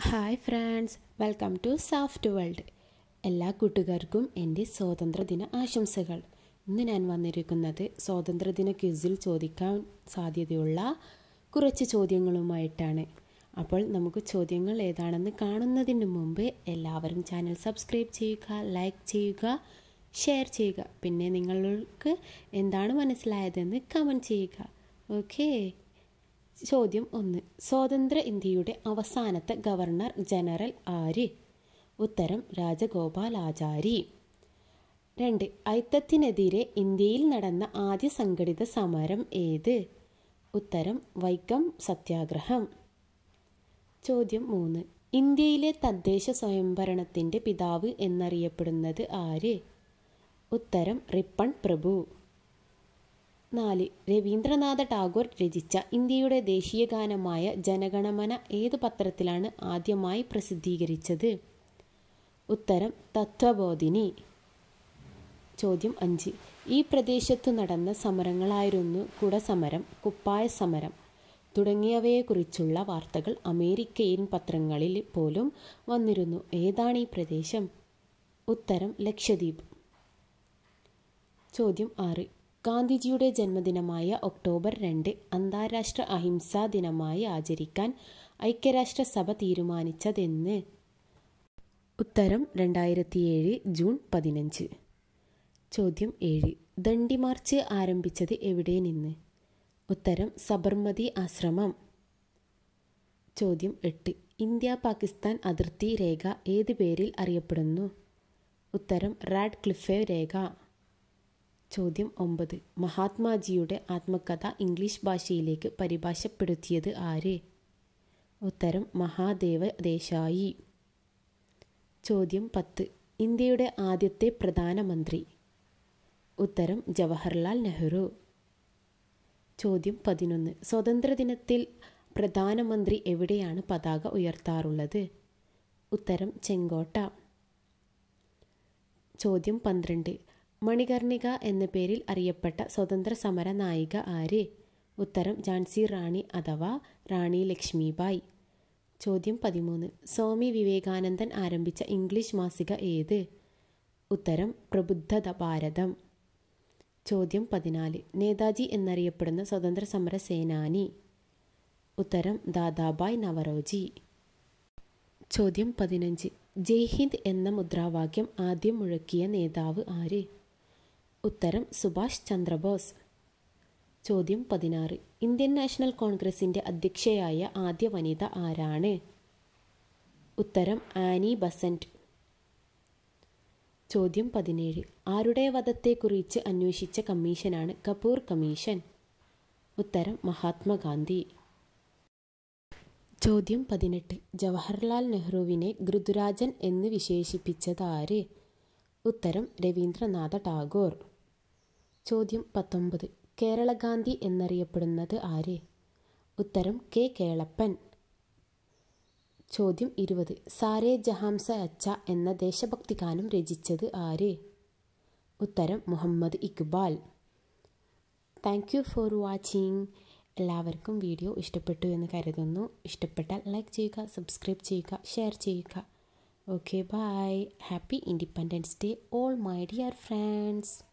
hi friends welcome to Soft World എല്ലാ കൂട്ടുകാർക്കും എൻ്റെ സ്വാതന്ത്ര്യദിന ആശംസകൾ ഇന്ന് ഞാൻ വന്നിരിക്കുന്നത് സ്വാതന്ത്ര്യദിന ക്വിസിൽ ചോദിക്കാൻ സാധ്യതയുള്ള കുറച്ച് ചോദ്യങ്ങളുമായിട്ടാണ് അപ്പോൾ നമുക്ക് ചോദ്യങ്ങൾ ഏതാണെന്ന് കാണുന്നതിന് മുമ്പ് എല്ലാവരും ചാനൽ സബ്സ്ക്രൈബ് ചെയ്യുക ലൈക്ക് ചെയ്യുക ഷെയർ ചെയ്യുക പിന്നെ നിങ്ങൾക്ക് എന്താണ് മനസ്സിലായതെന്ന് കമൻറ്റ് ചെയ്യുക ഓക്കേ ചോദ്യം ഒന്ന് സ്വതന്ത്ര ഇന്ത്യയുടെ അവസാനത്തെ ഗവർണർ ജനറൽ ആര് ഉത്തരം രാജഗോപാലാചാരി രണ്ട് ഐത്തത്തിനെതിരെ ഇന്ത്യയിൽ നടന്ന ആദ്യ സംഘടിത സമരം ഏത് ഉത്തരം വൈക്കം സത്യാഗ്രഹം ചോദ്യം മൂന്ന് ഇന്ത്യയിലെ തദ്ദേശ സ്വയംഭരണത്തിൻ്റെ പിതാവ് എന്നറിയപ്പെടുന്നത് ആര് ഉത്തരം റിപ്പൺ പ്രഭു നാല് രവീന്ദ്രനാഥ ടാഗോർ രചിച്ച ഇന്ത്യയുടെ ദേശീയ ഗാനമായ ജനഗണമന ഏത് പത്രത്തിലാണ് ആദ്യമായി പ്രസിദ്ധീകരിച്ചത് ഉത്തരം തത്വബോധിനി ചോദ്യം അഞ്ച് ഈ പ്രദേശത്തു നടന്ന സമരങ്ങളായിരുന്നു കുടസമരം കുപ്പായ സമരം തുടങ്ങിയവയെക്കുറിച്ചുള്ള വാർത്തകൾ അമേരിക്കൻ പത്രങ്ങളിൽ പോലും വന്നിരുന്നു ഏതാണ് ഈ പ്രദേശം ഉത്തരം ലക്ഷദ്വീപ് ചോദ്യം ആറ് ഗാന്ധിജിയുടെ ജന്മദിനമായ ഒക്ടോബർ രണ്ട് അന്താരാഷ്ട്ര അഹിംസാ ദിനമായി ആചരിക്കാൻ ഐക്യരാഷ്ട്രസഭ തീരുമാനിച്ചതെന്ന് ഉത്തരം രണ്ടായിരത്തിയേഴ് ജൂൺ പതിനഞ്ച് ചോദ്യം ഏഴ് ദണ്ഡി മാർച്ച് ആരംഭിച്ചത് എവിടെ നിന്ന് ഉത്തരം സബർമതി ആശ്രമം ചോദ്യം എട്ട് ഇന്ത്യ പാകിസ്ഥാൻ അതിർത്തി രേഖ ഏത് പേരിൽ അറിയപ്പെടുന്നു ഉത്തരം റാഡ് ക്ലിഫെ രേഖ ചോദ്യം ഒമ്പത് മഹാത്മാജിയുടെ ആത്മകഥ ഇംഗ്ലീഷ് ഭാഷയിലേക്ക് പരിഭാഷപ്പെടുത്തിയത് ആര് ഉത്തരം മഹാദേവ ദേശായി ചോദ്യം പത്ത് ഇന്ത്യയുടെ ആദ്യത്തെ പ്രധാനമന്ത്രി ഉത്തരം ജവഹർലാൽ നെഹ്റു ചോദ്യം പതിനൊന്ന് സ്വാതന്ത്ര്യദിനത്തിൽ പ്രധാനമന്ത്രി എവിടെയാണ് പതാക ഉയർത്താറുള്ളത് ഉത്തരം ചെങ്കോട്ട ചോദ്യം പന്ത്രണ്ട് മണികർണിക എന്ന പേരിൽ അറിയപ്പെട്ട സ്വതന്ത്ര സമര നായിക ആര് ഉത്തരം ഝാൻസി റാണി അഥവാ റാണി ലക്ഷ്മിബായ് ചോദ്യം പതിമൂന്ന് സ്വാമി വിവേകാനന്ദൻ ആരംഭിച്ച ഇംഗ്ലീഷ് മാസിക ഏത് ഉത്തരം പ്രബുദ്ധ ഭാരതം ചോദ്യം പതിനാല് നേതാജി എന്നറിയപ്പെടുന്ന സ്വതന്ത്ര സമര സേനാനി ഉത്തരം ദാദാബായ് നവറോജി ചോദ്യം പതിനഞ്ച് ജയ് ഹിന്ദ് എന്ന മുദ്രാവാക്യം ആദ്യം മുഴക്കിയ നേതാവ് ആര് ഉത്തരം സുഭാഷ് ചന്ദ്രബോസ് ചോദ്യം പതിനാറ് ഇന്ത്യൻ നാഷണൽ കോൺഗ്രസിൻ്റെ അധ്യക്ഷയായ ആദ്യ വനിത ആരാണ് ഉത്തരം ആനി ബസന്റ് ചോദ്യം പതിനേഴ് ആരുടെ വധത്തെക്കുറിച്ച് അന്വേഷിച്ച കമ്മീഷനാണ് കപൂർ കമ്മീഷൻ ഉത്തരം മഹാത്മാഗാന്ധി ചോദ്യം പതിനെട്ട് ജവഹർലാൽ നെഹ്റുവിനെ ഗൃദുരാജൻ എന്ന് വിശേഷിപ്പിച്ചത് ആര് ഉത്തരം രവീന്ദ്രനാഥ ടാഗോർ ചോദ്യം പത്തൊമ്പത് കേരളഗാന്ധി എന്നറിയപ്പെടുന്നത് ആര് ഉത്തരം കെ കേളപ്പൻ ചോദ്യം ഇരുപത് സാരേ ജഹാംസ അച്ച എന്ന ദേശഭക്തി ഗാനം രചിച്ചത് ആര് ഉത്തരം Muhammad Iqbal thank you for watching എല്ലാവർക്കും വീഡിയോ ഇഷ്ടപ്പെട്ടു എന്ന് കരുതുന്നു ഇഷ്ടപ്പെട്ടാൽ ലൈക്ക് ചെയ്യുക സബ്സ്ക്രൈബ് ചെയ്യുക ഷെയർ ചെയ്യുക okay bye happy Independence Day all my dear friends